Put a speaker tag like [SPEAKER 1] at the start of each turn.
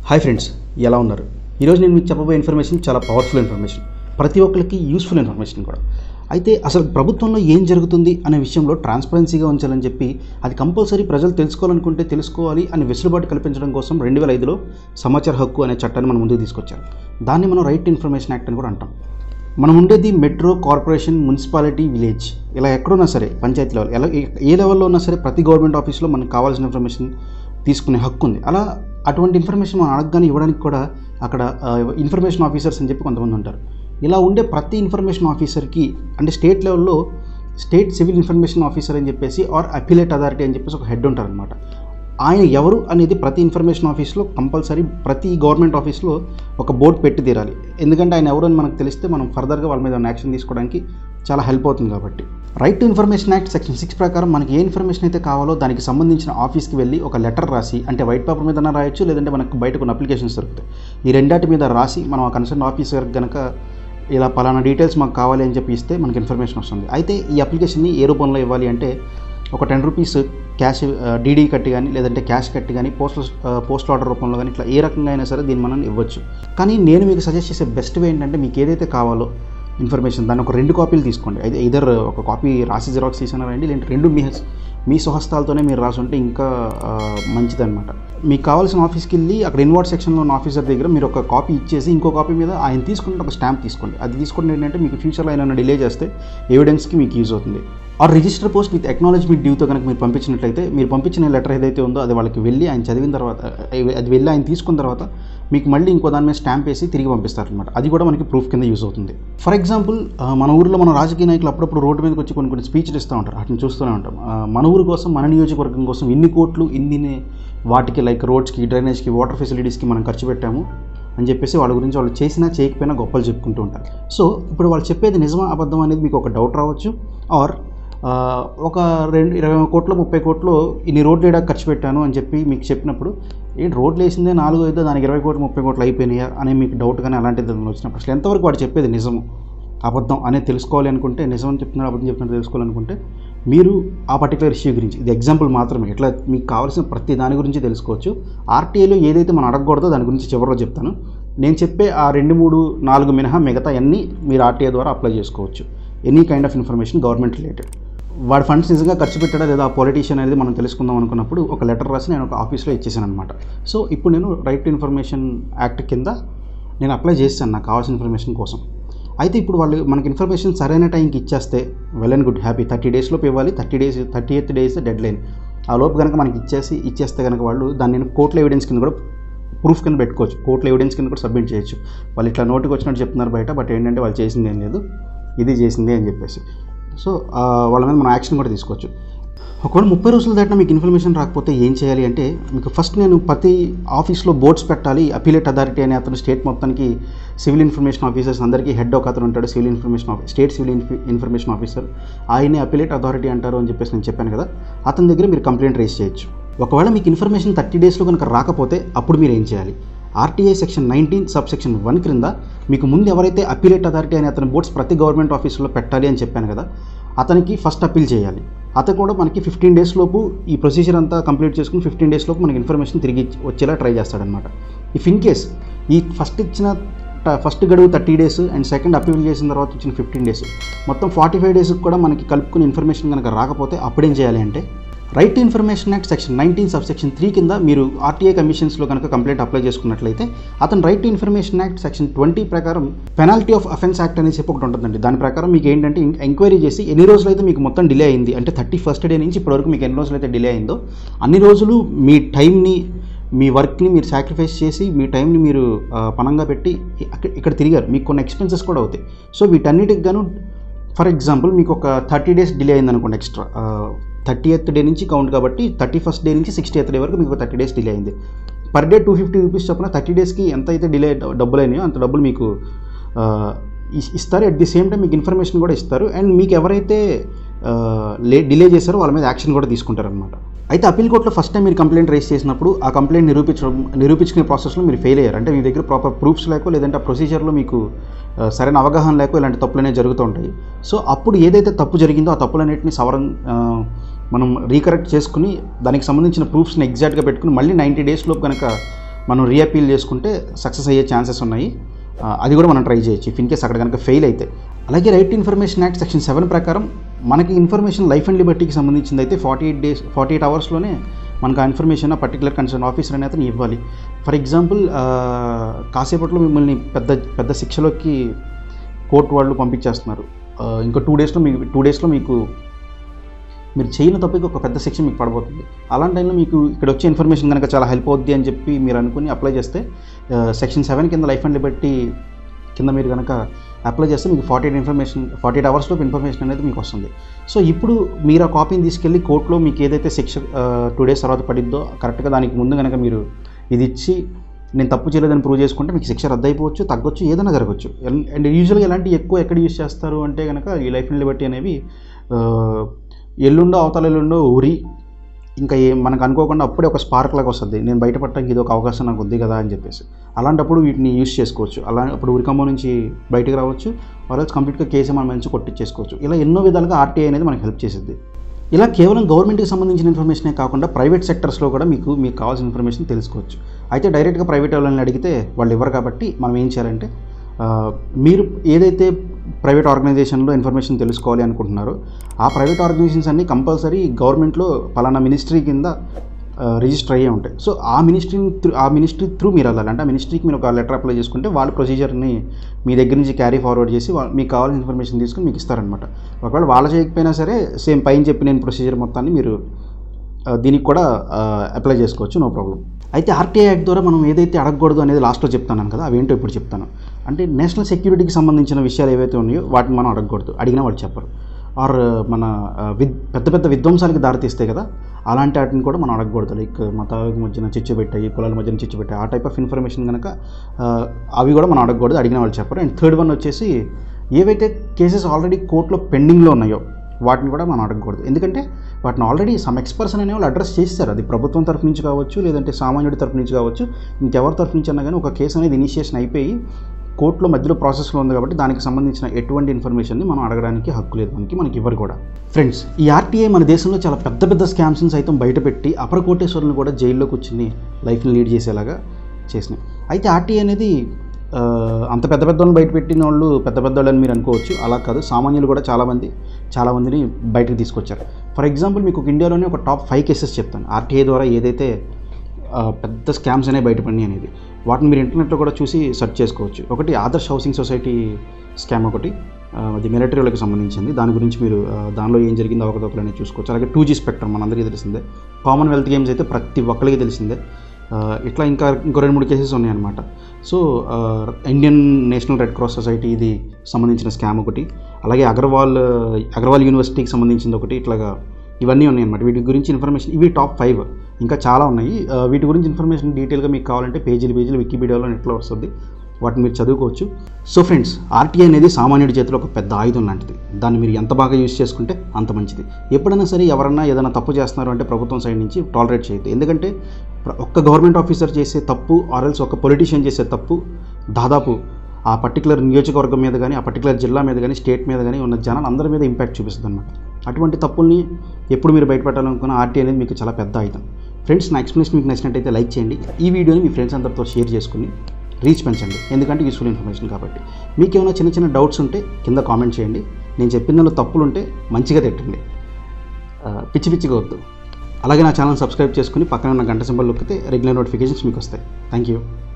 [SPEAKER 1] hi friends ఎలా ఉన్నారు ఈరోజు నేను మీకు చెప్పబోయే ఇన్ఫర్మేషన్ చాలా పవర్ఫుల్ ఇన్ఫర్మేషన్ ప్రతి ఒక్కరికి యూస్ఫుల్ ఇన్ఫర్మేషన్ కూడా అయితే అసలు ప్రభుత్వంలో ఏం జరుగుతుంది అనే విషయంలో ట్రాన్స్పరెన్సీగా ఉంచాలని చెప్పి అది కంపల్సరీ ప్రజలు తెలుసుకోవాలనుకుంటే తెలుసుకోవాలి అని వెసులుబాటు కల్పించడం కోసం రెండు వేల ఐదులో సమాచార హక్కు అనే చట్టాన్ని మన ముందుకు తీసుకొచ్చారు దాన్ని మనం రైట్ టు ఇన్ఫర్మేషన్ యాక్ట్ అని కూడా అంటాం మనం ఉండేది మెట్రో కార్పొరేషన్ మున్సిపాలిటీ విలేజ్ ఇలా ఎక్కడున్నా సరే పంచాయతీ లెవెల్ ఎలా ఏ- ఏ లెవెల్లో ఉన్నా సరే ప్రతి గవర్నమెంట్ ఆఫీస్లో మనకు కావాల్సిన ఇన్ఫర్మేషన్ తీసుకునే హక్కు ఉంది అలా అటువంటి ఇన్ఫర్మేషన్ మనం అడగగానే ఇవ్వడానికి కూడా అక్కడ ఇన్ఫర్మేషన్ ఆఫీసర్స్ అని చెప్పి కొంతమంది ఉంటారు ఇలా ఉండే ప్రతి ఇన్ఫర్మేషన్ ఆఫీసర్కి అంటే స్టేట్ లెవెల్లో స్టేట్ సివిల్ ఇన్ఫర్మేషన్ ఆఫీసర్ అని చెప్పేసి ఆర్ అపిలేట్ అథారిటీ అని చెప్పేసి ఒక హెడ్ ఉంటారనమాట ఆయన ఎవరు అనేది ప్రతి ఇన్ఫర్మేషన్ ఆఫీస్లో కంపల్సరీ ప్రతి గవర్నమెంట్ ఆఫీస్లో ఒక బోర్డు పెట్టి తీరాలి ఎందుకంటే ఆయన ఎవరు అని మనకు తెలిస్తే మనం ఫర్దర్గా వాళ్ళ మీద యాక్షన్ తీసుకోవడానికి చాలా హెల్ప్ అవుతుంది కాబట్టి right to information act section six ప్రకారం మనకి ఏ ఇన్ఫర్మేషన్ అయితే కావాలో దానికి సంబంధించిన ఆఫీస్కి వెళ్ళి ఒక లెటర్ రాసి అంటే వైట్ పేపర్ మీద రాయొచ్చు లేదంటే మనకు బయట కొన్ని అప్లికేషన్స్ దొరుకుతాయి ఈ రెండాటి మీద రాసి మనం ఆ కన్సర్న్ ఆఫీసర్ కనుక ఇలా పలానా డీటెయిల్స్ మాకు కావాలి అని చెప్పి ఇస్తే మనకి ఇన్ఫర్మేషన్ వస్తుంది అయితే ఈ అప్లికేషన్ని ఏ రూపంలో ఇవ్వాలి అంటే ఒక టెన్ రూపీస్ క్యాష్ డీడీ కట్టి కానీ లేదంటే క్యాష్ కట్టి కానీ పోస్టల్ పోస్ట్ ఆర్డర్ రూపంలో కానీ ఇట్లా ఏ రకంగా అయినా సరే దీన్ని మనం ఇవ్వచ్చు కానీ నేను మీకు సజెస్ట్ చేసే బెస్ట్ వే ఏంటంటే మీకు ఏదైతే కావాలో ఇన్ఫర్మేషన్ దాన్ని ఒక రెండు కాపీలు తీసుకోండి అయితే ఇదర్ ఒక కాపీ రాసి జిరాక్స్ తీసినా రండి లేదంటే రెండు మీ మీ స్వహస్తాలతోనే మీరు రాసి ఉంటే ఇంకా ఆ, మంచిదన్నమాట మీకు కావాల్సిన ఆఫీస్కి వెళ్ళి అక్కడ ఇన్వార్డ్ సెక్షన్లో ఉన్న ఆఫీసర్ దగ్గర మీరు ఒక కాపీ ఇచ్చేసి ఇంకో కాపీ మీద ఆయన తీసుకుంటే ఒక స్టాంప్ తీసుకోండి అది తీసుకుంటే ఏంటంటే మీకు ఫ్యూచర్లో ఆయన డిలే చేస్తే ఎవిడెన్స్కి మీకు యూజ్ అవుతుంది ఆ రిజిస్టర్ పోస్ట్ విత్ ఎక్నాలజ్మెంట్ డ్యూతో కనుక మీరు పంపించినట్లయితే మీరు పంపించిన లెటర్ ఏదైతే ఉందో అది వాళ్ళకి వెళ్ళి ఆయన చదివిన తర్వాత అ- అది వెళ్ళి ఆయన తీసుకున్న తర్వాత మీకు మళ్ళీ ఇంకో దాని మీద స్టాంప్ వేసి తిరిగి పంపిస్తారనమాట అది కూడా మనకి ప్రూఫ్ కింద యూజ్ అవుతుంది ఫర్ ఎగ్జాంపుల్ ఆ, మన ఊర్లో మన రాజకీయ నాయకులు అప్పుడప్పుడు రోడ్డు మీదకి వచ్చి కొన్ని కొన్ని స్పీచ్లు ఇస్తూ ఉంటారు వాటిని చూస్తూనే ఉంటాం ఆ, మన ఊరు కోసం మన నియోజకవర్గం కోసం ఇన్ని కోట్లు ఇన్ని వాటికి లైక్ రోడ్స్కి డ్రైనేజ్కి వాటర్ ఫెసిలిటీస్కి మనం ఖర్చు పెట్టాము అని చెప్పేసి వాళ్ళ గురించి వాళ్ళు చేసినా చేయకపోయినా గొప్పలు చెప్పుకుంటూ ఉంటారు సో ఇప్పుడు వాళ్ళు చెప్పేది నిజమా అబద్ధం అనేది మీకు ఒక డౌట్ రావచ్చు ఆర్ ఆ, ఒక రెండు ఇరవై కోట్లు ముప్పై కోట్లు ఇన్ని రోడ్లు ఏడా ఖర్చు పెట్టాను అని చెప్పి మీకు చెప్పినప్పుడు ఏంటి రోడ్లు వేసిందే నాలుగు అయితే దానికి ఇరవై కోట్లు ముప్పై కోట్లు అయిపోయినాయా అనే మీకు డౌట్ కానీ అలాంటిది ఏదైనా వచ్చినప్పుడు అసలు ఎంతవరకు వాడు చెప్పేది నిజము అబద్ధం అనేది తెలుసుకోవాలి అనుకుంటే నిజం అని చెప్తున్నాడు అబద్ధం చెప్తున్నాడు తెలుసుకోవాలనుకుంటే మీరు ఆ పర్టికులర్ ఇష్యూ గురించి ఇది ఎగ్జాంపుల్ మాత్రమే ఇట్లా మీకు కావాల్సిన ప్రతి దాని గురించి తెలుసుకోవచ్చు ఆర్టీఐలో ఏదైతే మనం అడగకూడదో దాని గురించి చివరిలో చెప్తాను నేను చెప్పే ఆ రెండు మూడు నాలుగు మినహా మిగతా అన్నీ మీరు ఆర్టీఐ ద్వారా అప్లై చేసుకోవచ్చు any kind of information government related వాడి ఫండ్స్ నిజంగా ఖర్చు పెట్టాడా లేదా ఆ పొలిటీషియన్ అనేది మనం తెలుసుకుందాం అనుకున్నప్పుడు ఒక లెటర్ రాసి నేను ఒక ఆఫీస్లో ఇచ్చేసాను అనమాట సో ఇప్పుడు నేను రైట్ టు ఇన్ఫర్మేషన్ యాక్ట్ కింద నేను అప్లై చేశాను నాకు కావాల్సిన ఇన్ఫర్మేషన్ కోసం అయితే ఇప్పుడు వాళ్ళు మనకి ఇన్ఫర్మేషన్ సరైన టైంకి ఇచ్చేస్తే well and good happy thirty డేస్లోపు ఇవ్వాలి thirty days thirty eighth days deadline ఆ లోపు కనుక మనకి ఇచ్చేసి ఇచ్చేస్తే కనుక వాళ్ళు దాన్ని నేను కోర్టులో ఎవిడెన్స్ కింద కూడా ప్రూఫ్ కింద పెట్టుకోవచ్చు కోర్టులో ఎవిడెన్స్ కింద కూడా సబ్మిట్ చేయొచ్చు వాళ్ళు ఇట్లా నోటికి వచ్చినట్టు చెప్తున్నారు బయట బట్ ఏంటంటే వాళ్ళు చేసింది ఏం లేదు ఇది చేసింది అని చెప్పేసి సో ఆ, వాళ్ళ మీద మనం యాక్షన్ కూడా తీసుకోవచ్చు ఒకవేళ ముప్పై రోజుల దాటినా మీకు ఇన్ఫర్మేషన్ రాకపోతే ఏం చేయాలి అంటే మీకు ఫస్ట్ నేను ప్రతి ఆఫీస్లో బోర్డ్స్ పెట్టాలి అపీలేట్ అథారిటీ అనే అతను స్టేట్ మొత్తానికి సివిల్ ఇన్ఫర్మేషన్ ఆఫీసర్స్ అందరికీ హెడ్ ఒక అతను ఉంటాడు civil information office state civil ఇన్ఫ- ఇన్ఫర్మేషన్ ఆఫీసర్ ఆయనే అపీలేట్ అథారిటీ అంటారు అని చెప్పేసి నేను చెప్పాను కదా అతని దగ్గర మీరు కంప్లైంట్ రేస్ చేయొచ్చు ఒకవేళ మీకు ఇన్ఫర్మేషన్ థర్టీ డేస్లో కనుక రాకపోతే అప్పుడు మీరు ఏం చేయాలి RTI section nineteen sub section one క్రింద మీకు ముందు ఎవరైతే అపీలేట్ అథారిటీ అనే అతని బోర్డ్స్ ప్రతి గవర్నమెంట్ ఆఫీసులో పెట్టాలి అని చెప్పాను కదా అతనికి ఫస్ట్ అప్పీల్ చేయాలి అతను కూడా మనకి ఫిఫ్టీన్ డేస్ లోపు ఈ ప్రొసీజర్ అంతా కంప్లీట్ చేసుకుని ఫిఫ్టీన్ డేస్ లోపు మనకి ఇన్ఫర్మేషన్ తిరిగి ఇచ్చి- వచ్చేలా ట్రై చేస్తాడనమాట ఇఫ్ ఇన్ కేస్ ఈ ఫస్ట్ ఇచ్చిన ట- ఫస్ట్ గడువు thirty days and second appeal చేసిన తర్వాత ఇచ్చిన ఫిఫ్టీన్ డేస్ మొత్తం ఫార్టీ ఫైవ్ డేస్కి కూడా మనకి కలుపుకుని ఇన్ఫర్మేషన్ కనుక రాకపోతే అప్పుడేం చేయాలి అంటే right to information act section nineteen sub section three కింద మీరు ఆర్టీఐ కమిషన్స్లో కనుక కంప్లైంట్ అప్లై చేసుకున్నట్లయితే అతను right to information act section twenty ప్రకారం పెనాల్టీ ఆఫ్ అఫెన్స్ యాక్ట్ అనేది చెప్పి ఒకటి ఉంటుందండి దాని ప్రకారం మీకు ఏంటంటే ఎంక్వైరీ చేసి ఎన్ని రోజులైతే మీకు మొత్తం డిలే అయింది అంటే థర్టీ ఫస్ట్ డే నుంచి ఇప్పటివరకు మీకు ఎన్ని రోజులైతే డిలే అయిందో అన్ని రోజులు మీ టైంని మీ వర్క్ని మీరు సాక్రిఫైస్ చేసి మీ టైంని మీరు ఆ, పనంగా పెట్టి ఇక్కడ ఇక్కడ తిరిగారు మీకు కొన్ని ఎక్స్పెన్సెస్ కూడా అవుతాయి సో వీటన్నిటికి గాను ఫర్ ఎగ్జాంపుల్ మీకు ఒక థర్టీ డేస్ డిలే అయింది అనుకోండి ఎక్స్ట్రా థర్టీ ఎయిత్ డే నుంచి కౌంట్ కాబట్టి థర్టీ ఫస్ట్ డే నుంచి సిక్స్టీ ఎయిత్ డే వరకు మీకు థర్టీ డేస్ డిలే అయింది per day two fifty rupees చొప్పున థర్టీ డేస్కి ఎంత అయితే డిలే డబ్బులు అయినాయో అంత డబ్బులు మీకు ఆ, ఇస్- ఇస్తారు అట్ ది సేమ్ టైం మీకు ఇన్ఫర్మేషన్ కూడా ఇస్తారు అండ్ మీకు ఎవరైతే ఆ, లే డిలే చేశారో వాళ్ళ మీద యాక్షన్ కూడా తీసుకుంటారనమాట అయితే అప్పీల్ కోర్టులో ఫస్ట్ టైం మీరు కంప్లైంట్ రేస్ చేసినప్పుడు ఆ కంప్లైంట్ నిరూపించడం నిరూపించుకునే ప్రాసెస్లో మీరు ఫెయిల్ అయ్యారు అంటే మీ దగ్గర ప్రాపర్ ప్రూఫ్స్ లేకో లేదంటే ఆ ప్రొసీజర్లో మీకు ఆ, సరైన అవగాహన లేకో ఇలాంటి తప్పులు అనేవి జరుగుతూ ఉంటాయి సో అప్పుడు ఏదైతే తప్పు జరిగిందో ఆ తప్పులన్నింటినీ సవరణ ఆ, మనం రీకరెక్ట్ చేసుకుని దానికి సంబంధించిన ప్రూఫ్స్ని ఎగ్జాక్ట్గా పెట్టుకుని మళ్ళీ నైంటీ డేస్ లోపు కనుక మనం రీఅపీల్ చేసుకుంటే సక్సెస్ అయ్యే ఛాన్సెస్ ఉన్నాయి ఆ, అది కూడా మనం ట్రై చేయొచ్చు ఇఫ్ ఇన్ కేస్ అక్కడ కనుక ఫెయిల్ అయితే అలాగే right to information act section seven ప్రకారం మనకి ఇన్ఫర్మేషన్ లైఫ్ అండ్ లిబర్టీకి సంబంధించింది అయితే forty eight days forty eight అవర్స్లోనే మనకు ఆ ఇన్ఫర్మేషన్ ఆ పర్టికులర్ కన్సర్న్ ఆఫీసర్ అనేది అతను ఇవ్వాలి ఫర్ ఎగ్జాంపుల్ కాసేపట్లో మిమ్మల్ని పెద్ద పెద్ద శిక్షలోకి కోర్టు వాళ్ళు పంపించేస్తున్నారు ఆ, ఇంకో టూ డేస్లో మీకు టూ డేస్లో మీకు మీరు చేయని తప్పుకి ఒక పెద్ద శిక్ష మీకు పడబోతుంది అలాంటి టైంలో మీకు ఇక్కడ వచ్చే ఇన్ఫర్మేషన్ కనుక చాలా హెల్ప్ అవుద్ది అని చెప్పి మీరు అనుకుని అప్లై చేస్తే సెక్షన్ సెవెన్ కింద లైఫ్ అండ్ లిబర్టీ కింద మీరు కనుక అప్లై చేస్తే మీకు forty eight information forty eight అవర్స్లో ఇన్ఫర్మేషన్ అనేది మీకు వస్తుంది సో ఇప్పుడు మీరు ఆ కాపీని తీసుకెళ్ళి కోర్టులో మీకు ఏదైతే శిక్ష టూ డేస్ తర్వాత పడిద్దో కరెక్ట్గా దానికి ముందు కనుక మీరు ఇది ఇచ్చి నేను తప్పు చేయలేదని ప్రూవ్ చేసుకుంటే మీకు శిక్ష రద్దు అయిపోవచ్చు తగ్గొచ్చు ఏదైనా జరగచ్చు అండ్- అండ్ యూజువల్గా ఎలాంటి ఎక్కువ ఎక్కడ యూజ్ చేస్తారు అంటే కనుక ఈ లైఫ్ అండ్ లిబర్టీ అనేవి ఆ, ఎల్లుండో అవతల ఎల్లుండో ఊరి ఇంకా ఏ మనకు అనుకోకుండా అప్పుడే ఒక స్పార్క్ లాగా వస్తుంది నేను బయటపడటానికి ఇది ఒక అవకాశం నాకు ఉంది కదా అని చెప్పేసి అలాంటప్పుడు వీటిని యూస్ చేసుకోవచ్చు అలా అప్పుడు ఉరికంబం నుంచి బయటకు రావచ్చు ఆర్ఎల్స్ కంప్లీట్గా కేసు మనం మంచి కొట్టించేసుకోవచ్చు ఇలా ఎన్నో విధాలుగా ఆర్టీఐ అనేది మనకు హెల్ప్ చేసింది ఇలా కేవలం గవర్నమెంట్కి సంబంధించిన ఇన్ఫర్మేషనే కాకుండా ప్రైవేట్ సెక్టర్స్లో కూడా మీకు మీకు కావాల్సిన ఇన్ఫర్మేషన్ తెలుసుకోవచ్చు అయితే డైరెక్ట్గా ప్రైవేట్ వాళ్ళని అడిగితే వాళ్ళు ఇవ్వరు కాబట్టి మనం ఏం చేయాలంటే ఆ, మీరు ఏదైతే ప్రైవేట్ ఆర్గనైజేషన్లో ఇన్ఫర్మేషన్ తెలుసుకోవాలి అనుకుంటున్నారో ఆ ప్రైవేట్ ఆర్గనైజేషన్స్ అన్నీ కంపల్సరీ గవర్నమెంట్లో పలానా మినిస్ట్రీ కింద రిజిస్టర్ అయ్యే ఉంటాయి సో ఆ మినిస్ట్రీ త్రూ ఆ మినిస్ట్రీ త్రూ మీరు వెళ్ళాలి అంటే ఆ మినిస్ట్రీకి మీరు ఒక లెటర్ అప్లై చేసుకుంటే వాళ్ళ ప్రొసీజర్ని మీ దగ్గర నుంచి క్యారీ ఫార్వర్డ్ చేసి వా- మీకు కావాల్సిన ఇన్ఫర్మేషన్ తీసుకుని మీకు ఇస్తారనమాట ఒకవేళ వాళ్ళ చేయకపోయినా సరే సేమ్ పైన చెప్పిన ప్రొసీజర్ మొత్తాన్ని మీరు ఆ, దీనికి కూడా అప్లై చేసుకోవచ్చు నో ప్రాబ్లం అయితే ఆర్టీఐ యాక్ట్ ద్వారా మనం ఏదైతే అడగకూడదు అనేది లాస్ట్లో చెప్తాను కదా అవేంటో ఇప్పుడు చెప్తాను అంటే నేషనల్ సెక్యూరిటీకి సంబంధించిన విషయాలు ఏవైతే ఉన్నాయో వాటిని మనం అడగకూడదు అడిగినా వాళ్ళు చెప్పరు ఆర్ మన ఆ, విద్ పెద్ద పెద్ద విధ్వంసానికి దారితీస్తాయి కదా అలాంటి వాటిని కూడా మనం అడగకూడదు లైక్ మతాల మధ్యన చిచ్చు పెట్టాయి కులాల మధ్యన చిచ్చు పెట్టాయి ఆ టైప్ ఆఫ్ ఇన్ఫర్మేషన్ కనుక ఆ, అవి కూడా మనం అడగకూడదు అడిగిన వాళ్ళు చెప్పరు అండ్ థర్డ్ వన్ వచ్చేసి ఏవైతే కేసెస్ ఆల్రెడీ కోర్టులో పెండింగ్లో ఉన్నాయో వాటిని కూడా మనం అడగకూడదు ఎందుకంటే వాటిని ఆల్రెడీ సమ్ ఎక్స్పర్సన్ అనే వాళ్ళు అడ్రస్ చేస్తారు అది ప్రభుత్వం తరఫు నుంచి కావచ్చు లేదంటే సామాన్యుడి తరఫు నుంచి కావచ్చు ఇంకెవరి తరఫు నుంచి అన్నా కానీ ఒక కేసు అనేది ఇనిషియేషన్ అయిపోయి కోర్టులో మధ్యలో ప్రాసెస్లో ఉంది కాబట్టి దానికి సంబంధించిన ఎటువంటి ఇన్ఫర్మేషన్ని మనం అడగడానికి హక్కు లేదు మనకి మనకి ఇవ్వరు కూడా ఫ్రెండ్స్ ఈ ఆర్టీఐ మన దేశంలో చాలా పెద్ద పెద్ద స్కామ్స్ని సైతం బయటపెట్టి అపర కోటేశ్వరులను కూడా జైల్లో కూర్చుని లైఫ్ని లీడ్ చేసేలాగా చేసినాయి అయితే ఆర్టీఐ అనేది ఆ, అంత పెద్ద పెద్ద వాళ్ళని బయట పెట్టిన వాళ్ళు పెద్ద పెద్ద వాళ్ళని మీరు అనుకోవచ్చు అలా కాదు సామాన్యులు కూడా చాలామంది చాలామందిని బయటకు తీసుకొచ్చారు ఫర్ ఎగ్జాంపుల్ మీకు ఒక ఇండియాలోనే ఒక టాప్ ఫైవ్ కేసెస్ చెప్తాను ఆర్టీఐ ద్వారా ఏదైతే ఆ, పెద్ద స్కామ్స్ అనేవి బయటపడినాయి అనేది వాటిని మీరు ఇంటర్నెట్లో కూడా చూసి సెర్చ్ చేసుకోవచ్చు ఒకటి ఆదర్శ్ హౌసింగ్ సొసైటీ స్కామ్ ఒకటి ఆ, అది మిలిటరీ వాళ్ళకి సంబంధించింది దాని గురించి మీరు ఆ, దానిలో ఏం జరిగిందో అవకతవకలు అనేది చూసుకోవచ్చు అలాగే టూ జీ స్పెక్ట్రమ్ మనందరికీ తెలిసిందే కామన్వెల్త్ గేమ్స్ అయితే ప్రతి ఒక్కరికి తెలిసిందే ఆ, ఇట్లా ఇంకా ఇంకో రెండు మూడు కేసెస్ ఉన్నాయన్నమాట సో ఆ, Indian National Red Cross Society ఇది సంబంధించిన స్కామ్ ఒకటి అలాగే అగర్వాల్ అగర్వాల్ యూనివర్సిటీకి సంబంధించింది ఒకటి ఇట్లాగా ఇవన్నీ ఉన్నాయి అన్నమాట వీటి గురించి ఇన్ఫర్మేషన్ ఇవి టాప్ ఫైవ్ ఇంకా చాలా ఉన్నాయి ఆ, వీటి గురించి ఇన్ఫర్మేషన్ డీటెయిల్గా మీకు కావాలంటే పేజీలు పేజీలు వికీపీడియాలో నెట్లో వస్తుంది వాటిని మీరు చదువుకోవచ్చు సో ఫ్రెండ్స్ ఆర్టీఐ అనేది సామాన్యుడి చేతిలో ఒక పెద్ద ఆయుధం లాంటిది దాన్ని మీరు ఎంత బాగా యూజ్ చేసుకుంటే అంత మంచిది ఎప్పుడైనా సరే ఎవరన్నా ఏదైనా తప్పు చేస్తున్నారు అంటే ప్రభుత్వం సైడ్ నుంచి టాలరేట్ చేయొద్దు ఎందుకంటే ప్ర- ఒక్క గవర్నమెంట్ ఆఫీసర్ చేసే తప్పు ఆర్ఎల్స్ ఒక పొలిటీషియన్ చేసే తప్పు దాదాపు ఆ పర్టికులర్ నియోజకవర్గం మీద కానీ ఆ పర్టికులర్ జిల్లా మీద కానీ స్టేట్ మీద కానీ ఉన్న జనాలు అందరి మీద ఇంపాక్ట్ చూపిస్తుంది అనమాట అటువంటి తప్పుల్ని ఎప్పుడు మీరు బయటపెట్టాలనుకున్న ఆర్టీ అనేది మీకు చాలా పెద్ద ఆయుధం ఫ్రెండ్స్ నా ఎక్స్ప్లెనేషన్ మీకు నచ్చినట్టయితే లైక్ చేయండి ఈ వీడియోని మీ ఫ్రెండ్స్ అందరితో షేర్ చేసుకుని రీచ్ పెంచండి ఎందుకంటే యూస్ఫుల్ ఇన్ఫర్మేషన్ కాబట్టి మీకు ఏమైనా చిన్న చిన్న డౌట్స్ ఉంటే కింద కామెంట్ చేయండి నేను చెప్పిన దానిలో తప్పులు ఉంటే మంచిగా తిట్టండి ఆ, పిచ్చి పిచ్చిగా వద్దు అలాగే నా ఛానల్ సబ్స్క్రైబ్ చేసుకుని పక్కన ఉన్న గంట సింబల్ నొక్కితే రెగ్యులర్ నోటిఫికేషన్స్ మీకు వస్తాయి థ్యాంక్ యూ